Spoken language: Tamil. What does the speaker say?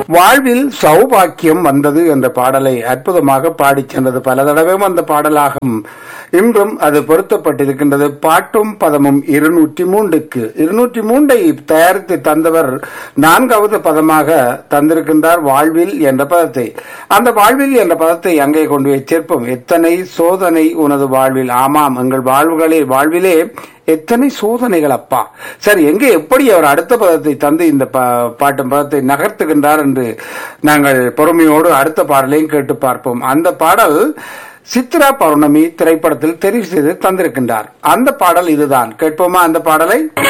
வாழ்வில் சௌபாக்கியம் வந்தது என்ற பாடலை அற்புதமாக பாடிச் சென்றது பல தடவையும் அந்த பாடலாகும் இன்றும் அது பொருத்தப்பட்டிருக்கின்றது பாட்டும் பதமும் இருநூற்றி மூன்றுக்கு இருநூற்றி மூன்றை தயாரித்து தந்தவர் நான்காவது பதமாக தந்திருக்கின்றார் வாழ்வில் என்ற பதத்தை அந்த வாழ்வில் என்ற பதத்தை அங்கே கொண்டு போய் சேர்ப்போம் எத்தனை சோதனை உனது வாழ்வில் ஆமாம் எங்கள் வாழ்வுகளே வாழ்விலே எத்தனை சோதனைகள் அப்பா சரி எங்கே எப்படி அவர் அடுத்த பதத்தை தந்து இந்த பா- பாட்டும் பதத்தை நகர்த்துகின்றார் என்று நாங்கள் பொறுமையோடு அடுத்த பாடலையும் கேட்டு பார்ப்போம் அந்த பாடல் சித்ரா பௌர்ணமி திரைப்படத்தில் தெரிவு செய்து தந்திருக்கின்றார் அந்த பாடல் இதுதான் கேட்போமா அந்த பாடலை